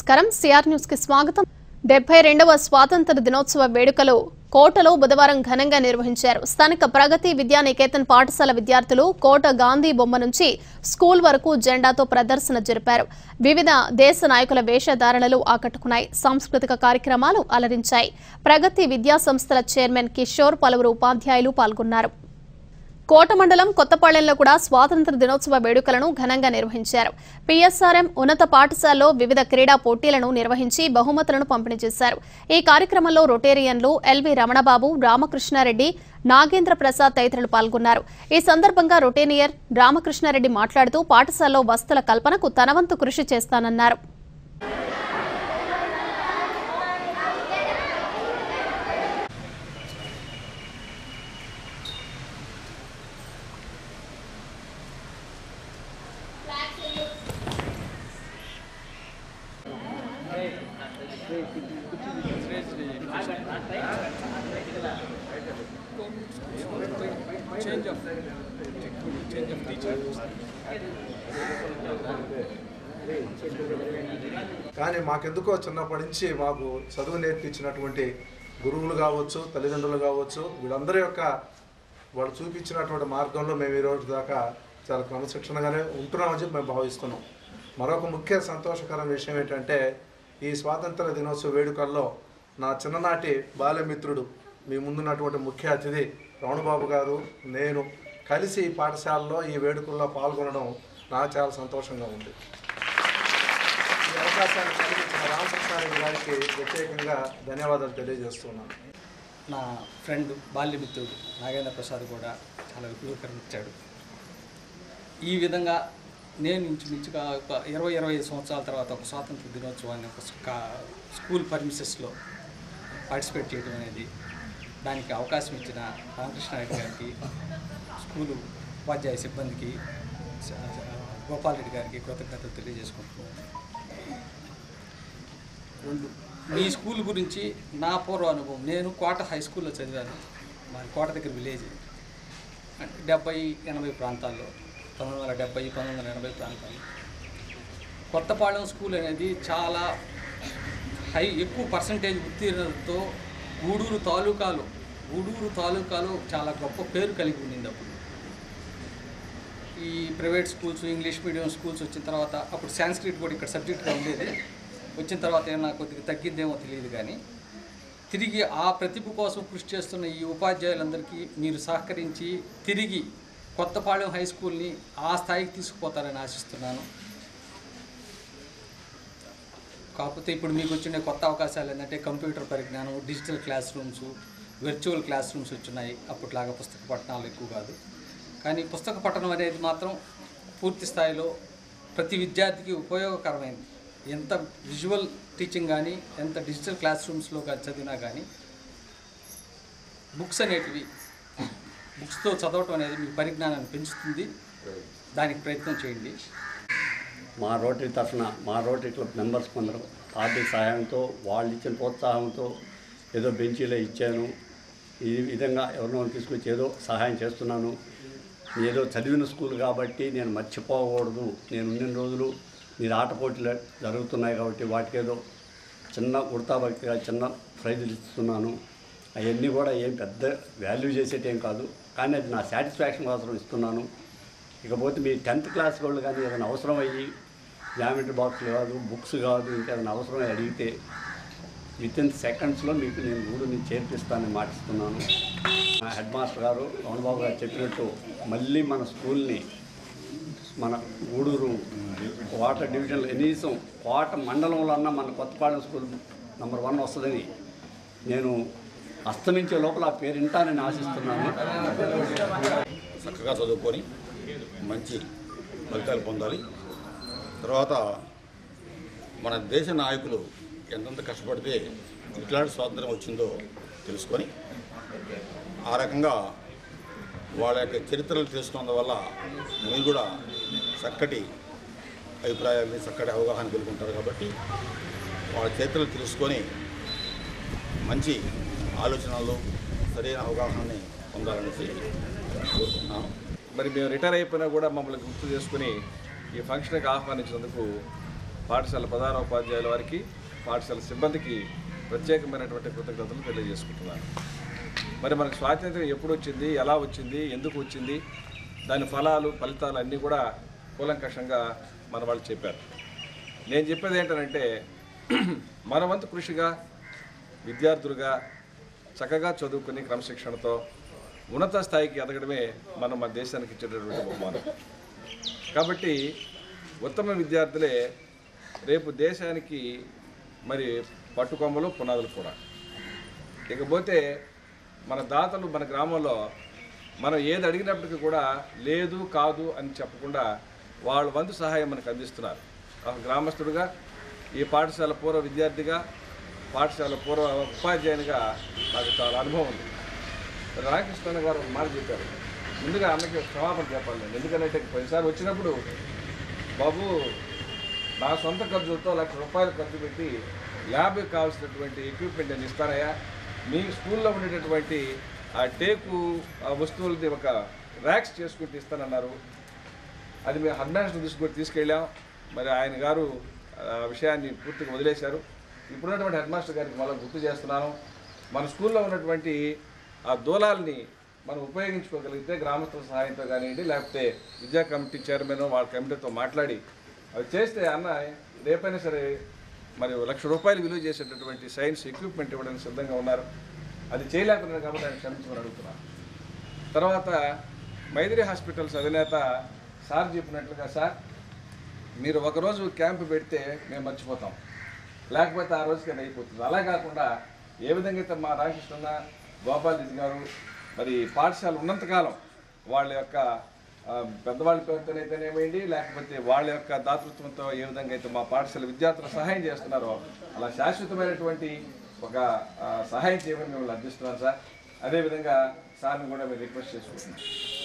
నమస్కారం CR news కి స్వాగతం డెబ్బై రెండవ స్వాతంత్ర దినోత్సవ వేడుకలు కోటలో బుధవారం ఘనంగా నిర్వహించారు స్థానిక ప్రగతి విద్యా నికేతన్ పాఠశాల విద్యార్థులు కోట గాంధీ బొమ్మ నుంచి స్కూల్ వరకు జెండాతో ప్రదర్శన జరిపారు వివిధ దేశ నాయకుల వేషధారణలు ఆకట్టుకున్నాయి సాంస్కృతిక కార్యక్రమాలు అలరించాయి ప్రగతి విద్యా సంస్థల చైర్మన్ కిషోర్ పలువురు ఉపాధ్యాయులు పాల్గొన్నారు కోట మండలం కొత్తపాళ్యంలో కూడా స్వాతంత్ర దినోత్సవ వేడుకలను ఘనంగా నిర్వహించారు పిఎస్ఆర్ఎం ఉన్నత పాఠశాలలో వివిధ క్రీడా పోటీలను నిర్వహించి బహుమతులను పంపిణీ చేశారు ఈ కార్యక్రమంలో రొటేరియన్లు ఎల్వి రమణబాబు రామకృష్ణారెడ్డి నాగేంద్ర ప్రసాద్ తదితరులు పాల్గొన్నారు ఈ సందర్భంగా రొటేనియర్ రామకృష్ణారెడ్డి మాట్లాడుతూ పాఠశాలలో వసతుల కల్పనకు తన వంతు కృషి చేస్తానన్నారు change of change of teacher. కానీ మాకెందుకో చిన్నప్పటి నుంచి మాకు చదువు నేర్పించినటువంటి గురువులు కావచ్చు తల్లిదండ్రులు కావచ్చు వీళ్ళందరి యొక్క వాళ్ళు చూపించినటువంటి మార్గంలో మేము ఈ రోజు దాకా చాలా క్రమశిక్షణగానే ఉంటున్నామని చెప్పి మేము భావిస్తున్నాం మరొక ముఖ్య సంతోషకరం విషయం ఏంటంటే ఈ స్వాతంత్ర దినోత్సవ వేడుకల్లో నా చిన్ననాటి బాల్యమిత్రుడు మీ ముందున్నటువంటి ముఖ్య అతిథి రమణబాబు గారు నేను కలిసి ఈ పాఠశాలలో ఈ వేడుకల్లో పాల్గొనడం నాకు చాలా సంతోషంగా ఉంది ఈ అవకాశాన్ని కలిగించిన రామకృష్ణారెడ్డి గారికి ప్రత్యేకంగా ధన్యవాదాలు తెలియజేస్తున్నాను నా ఫ్రెండ్ బాల్యమిత్రుడు నాగేంద్ర ప్రసాద్ కూడా చాలా ఉపయోగకరించాడు ఈ విధంగా నేను ఇంచుమించుగా ఒక ఇరవై ఇరవై ఐదు సంవత్సరాల తర్వాత ఒక స్వాతంత్ర దినోత్సవాన్ని ఒక స్కా- స్కూల్ పర్మిసెస్లో పార్టిసిపేట్ చేయడం అనేది దానికి అవకాశం ఇచ్చిన రామకృష్ణారెడ్డి గారికి స్కూలు ఉపాధ్యాయ సిబ్బందికి స- స- గోపాల్ రెడ్డి గారికి కృతజ్ఞతలు తెలియజేసుకుంటున్నాను రెండు మీ స్కూల్ గురించి నా పూర్వ అనుభవం నేను కోట హై స్కూల్లో చదివాను మాది కోట దగ్గర విలేజ్ అంటే డెబ్బై ఎనభై ప్రాంతాల్లో పంతొమ్మిది వందల డెబ్బై పంతొమ్మిది వందల ఎనభై ప్రాంతాల్లో కొత్తపాలెం స్కూల్ అనేది చాలా హై ఎక్కువ పర్సంటేజ్ ఉత్తీర్ణతతో గూడూరు తాలూకాలో గూడూరు తాలూకాలో చాలా గొప్ప పేరు కలిగి ఉండింది అప్పుడు ఈ private schools English medium schools వచ్చిన తర్వాత అప్పుడు సాంస్క్రిట్ కూడా ఇక్కడ సబ్జెక్ట్గా ఉండేది వచ్చిన తర్వాత ఏమన్నా కొద్దిగా తగ్గిందేమో తెలియదు కానీ తిరిగి ఆ ప్రతిభ కోసం కృషి చేస్తున్న ఈ ఉపాధ్యాయులందరికీ మీరు సహకరించి తిరిగి కొత్తపాళెం హై స్కూల్ని ఆ స్థాయికి తీసుకుపోతారని ఆశిస్తున్నాను కాకపోతే ఇప్పుడు మీకు వచ్చిన కొత్త అవకాశాలు ఏంటంటే కంప్యూటర్ పరిజ్ఞానం digital classrooms virtual classrooms వచ్చినాయి అప్పట్లాగా పుస్తక పఠనాలు ఎక్కువ కాదు కానీ పుస్తక పఠనం అనేది మాత్రం పూర్తి స్థాయిలో ప్రతి విద్యార్థికి ఉపయోగకరమైంది ఎంత విజువల్ టీచింగ్ కానీ ఎంత డిజిటల్ క్లాస్ రూమ్స్లో కానీ చదివినా కానీ బుక్స్ అనేటివి బుక్స్తో చదవటం అనేది మీ పరిజ్ఞానాన్ని పెంచుతుంది దానికి ప్రయత్నం చేయండి మా రోటరీ తరఫున మా రోటరీ క్లబ్ మెంబర్స్ కొందరు ఆర్థిక సహాయంతో వాళ్ళు ఇచ్చిన ప్రోత్సాహంతో ఏదో బెంచీలో ఇచ్చాను ఈ విధంగా ఎవరినో తీసుకొచ్చి ఏదో సహాయం చేస్తున్నాను ఏదో చదివిన స్కూల్ కాబట్టి నేను మర్చిపోకూడదు నేను ఉన్న రోజులు మీరు ఆట పోటీలు జరుగుతున్నాయి కాబట్టి వాటికి ఏదో చిన్న ఉడతాభక్తిగా చిన్న ప్రైజులు ఇస్తున్నాను అవన్నీ కూడా ఏం పెద్ద వాల్యూ చేసేటేం కాదు కానీ అది నా సాటిస్ఫాక్షన్ కోసం ఇస్తున్నాను ఇకపోతే మీ టెన్త్ క్లాస్ వాళ్ళు కానీ ఏదైనా అవసరం అయ్యి జామెట్రీ బాక్స్లు కాదు బుక్స్ కాదు ఇంకేదైనా అవసరం అయ్యి అడిగితే విత్ ఇన్ సెకండ్స్లో మీకు నేను గూడుని చేర్పిస్తానని మాటిస్తున్నాను మా హెడ్ మాస్టర్ గారు రమణబాబు గారు చెప్పినట్టు మళ్ళీ మన స్కూల్ని మన గూడూరు కోట డివిజన్లో కనీసం కోట మండలంలో అన్న మన కొత్తపాలెం స్కూల్ నెంబర్ వన్ వస్తుందని నేను అస్తమించే లోపల ఆ పేరు వింటానని ఆశిస్తున్నాను చక్కగా చదువుకొని మంచి ఫలితాలు పొందాలి తర్వాత మన దేశ నాయకులు ఎంతెంత కష్టపడితే ఇట్లాంటి స్వాతంత్రం వచ్చిందో తెలుసుకొని ఆ రకంగా వాళ్ళ యొక్క చరిత్రలు తెలుసుకున్నందు వల్ల మీరు కూడా చక్కటి అభిప్రాయాన్ని చక్కటి అవగాహన కలుగుంటారు కాబట్టి వాళ్ళ చరిత్రలు తెలుసుకొని మంచి ఆలోచనలు సరైన అవగాహనని పొందాలనేసి కోరుకుంటున్నాను మరి మేము రిటైర్ అయిపోయినా కూడా మమ్మల్ని గుర్తు చేసుకుని ఈ ఫంక్షన్కి ఆహ్వానించినందుకు పాఠశాల ప్రధాన ఉపాధ్యాయుల వారికి పాఠశాల సిబ్బందికి ప్రత్యేకమైనటువంటి కృతజ్ఞతలు తెలియజేసుకుంటున్నాను మరి మనకు స్వాతంత్ర్యం ఎప్పుడు వచ్చింది ఎలా వచ్చింది ఎందుకు వచ్చింది దాని ఫలాలు ఫలితాలు అన్నీ కూడా కూలంకషంగా మన వాళ్ళు చెప్పారు నేను చెప్పేది ఏంటంటే మన వంతు కృషిగా విద్యార్థులుగా చక్కగా చదువుకుని క్రమశిక్షణతో ఉన్నత స్థాయికి ఎదగడమే మనం మన దేశానికి ఇచ్చేటటువంటి బహుమానం కాబట్టి ఉత్తమ విద్యార్థులే రేపు దేశానికి మరి పట్టుకొమ్మలు పునాదులు కూడా ఇకపోతే మన దాతలు మన గ్రామంలో మనం ఏది అడిగినప్పటికీ కూడా లేదు కాదు అని చెప్పకుండా వాళ్ళ వంతు సహాయం మనకు అందిస్తున్నారు ఒక గ్రామస్తుడుగా ఈ పాఠశాల పూర్వ విద్యార్థిగా పాఠశాల పూర్వ ఉపాధ్యాయునిగా నాకు చాలా అనుభవం ఉంది రామకృష్ణ గారు ఒక మాట చెప్పారు ముందుగా అన్నకి క్షమాపణ చెప్పాలి నేను ఎందుకంటే పోయినసారి వచ్చినప్పుడు బాబు నా సొంత ఖర్చులతో లక్ష రూపాయలు ఖర్చు పెట్టి ల్యాబ్కి కావాల్సినటువంటి ఎక్విప్మెంట్ నేను ఇస్తానయ్యా మీ స్కూల్లో ఉండేటటువంటి ఆ టేకు ఆ వస్తువులది ఒక ర్యాక్స్ చేసుకుంటూ ఇస్తానన్నారు అది మేము హెడ్ మాస్టర్ తీసుకొని తీసుకెళ్ళాం మరి ఆయన గారు ఆ విషయాన్ని పూర్తిగా వదిలేశారు ఇప్పుడున్నటువంటి హెడ్ మాస్టర్ గారికి మళ్ళీ గుర్తు చేస్తున్నాను మన స్కూల్లో ఉన్నటువంటి ఆ దూలాల్ని మనం ఉపయోగించుకోగలిగితే గ్రామస్తుల సహాయంతో కానివ్వండి లేకపోతే విద్యా కమిటీ చైర్మన్ వాళ్ళ కమిటీతో మాట్లాడి అవి చేస్తే అన్న రేపైనా సరే మరి లక్ష రూపాయలు విలువ చేసేటటువంటి సైన్స్ ఎక్విప్మెంట్ ఇవ్వడానికి సిద్ధంగా ఉన్నారు అది చేయలేకపోయినారు కాబట్టి ఆయన క్షమించమని అడుగుతున్నాను తర్వాత మైదిరి హాస్పిటల్స్ అధినేత సార్ చెప్పినట్లుగా సార్ మీరు ఒకరోజు క్యాంపు పెడితే మేము మర్చిపోతాం లేకపోతే ఆ రోజుకి అది అయిపోతుంది అలా కాకుండా ఏ విధంగా అయితే మా రామకృష్ణ గోపాల్ రెడ్డి గారు మరి పాఠశాల ఉన్నంతకాలం వాళ్ళ యొక్క ఆ, పెద్దవాళ్ళ పేరుతోనైతేనేమేంటి లేకపోతే వాళ్ళ యొక్క దాతృత్వంతో ఏ విధంగా అయితే మా పాఠశాల విద్యార్థులకు సహాయం చేస్తున్నారో అలా శాశ్వతమైనటువంటి ఒక ఆ, సహాయం చేయమని మిమ్మల్ని అర్థిస్తున్నాను సార్ అదేవిధంగా సార్ని కూడా మేము రిక్వెస్ట్ చేసుకుంటున్నాం